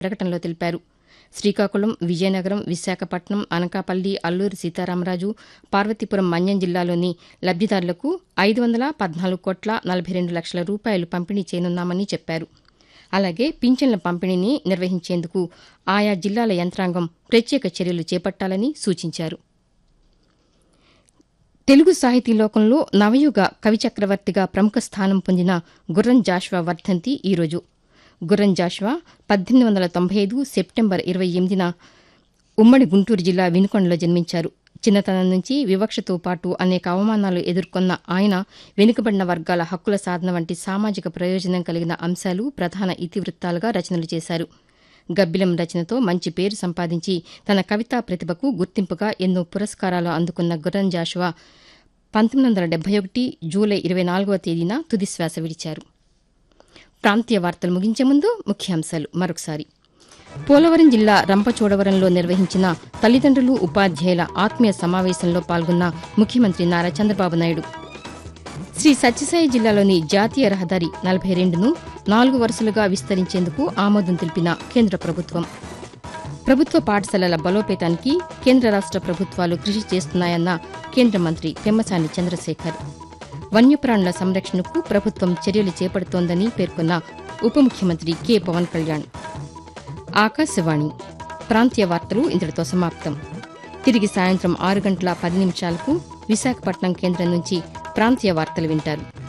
ప్రకటనలో తెలిపారు శ్రీకాకుళం విజయనగరం విశాఖపట్నం అనకాపల్లి అల్లూరి సీతారామరాజు పార్వతీపురం మన్యం జిల్లాలోని లబ్దిదారులకు ఐదు వందల పద్నాలుగు కోట్ల నలభై రెండు లక్షల రూపాయలు పంపిణీ చేయనున్నామని చెప్పారు అలాగే పింఛన్ల పంపిణీని నిర్వహించేందుకు ఆయా జిల్లాల యంత్రాంగం ప్రత్యేక చర్యలు చేపట్టాలని సూచించారు తెలుగు సాహితీ లోకంలో నవయుగ కవి చక్రవర్తిగా ప్రముఖ స్థానం పొందిన గుర్రం జాషువా వర్ధంతి ఈరోజు గుర్రం జాషువా పద్దెనిమిది వందల తొంభై ఐదు సెప్టెంబర్ ఇరవై ఎనిమిదిన ఉమ్మడి గుంటూరు జిల్లా వినుకొండలో జన్మించారు చిన్నతనం నుంచి వివక్షతో పాటు అనేక అవమానాలు ఎదుర్కొన్న ఆయన వెనుకబడిన వర్గాల హక్కుల సాధన వంటి సామాజిక ప్రయోజనం కలిగిన అంశాలు ప్రధాన ఇతివృత్తాలుగా రచనలు చేశారు గబ్బిలం రచనతో మంచి పేరు సంపాదించి తన కవితా ప్రతిభకు గుర్తింపుగా ఎన్నో పురస్కారాలు అందుకున్న గుర్రం జాషువా పంతొమ్మిది వందల డెబ్బై ఒకటి జూలై ఇరవై నాలుగవ తేదీన తుదిశ్వాస విడిచారు ప్రాంతీయ వార్తలు ముగించే ముందు ముఖ్యాంశాలు మరొకసారి పోలవరం జిల్లా రంపచోడవరంలో నిర్వహించిన తల్లిదండ్రులు ఉపాధ్యాయుల ఆత్మీయ సమావేశంలో పాల్గొన్న ముఖ్యమంత్రి నారా చంద్రబాబు నాయుడు శ్రీ సత్యసాయి జిల్లాలోని జాతీయ రహదారి నలభై రెండును నాలుగు వరుసలుగా విస్తరించేందుకు ఆమోదం తెలిపిన కేంద్ర ప్రభుత్వం ప్రభుత్వ పాఠశాలల బలోపేతానికి కేంద్ర రాష్ట ప్రభుత్వాలు కృషి చేస్తున్నాయన్న కేంద్ర మంత్రి పెమ్మసాని చంద్రశేఖర్ వన్యప్రాణుల సంరక్షణకు ప్రభుత్వం చర్యలు చేపడుతోందని పేర్కొన్న ఉప ముఖ్యమంత్రి కె పవన్ కళ్యాణ్ ఆకాశవాణి ప్రాంతీయ వార్తలు ఇంతటితో సమాప్తం తిరిగి సాయంత్రం ఆరు గంటల పది నిమిషాలకు విశాఖపట్నం కేంద్రం నుంచి ప్రాంతీయ వార్తలు వింటారు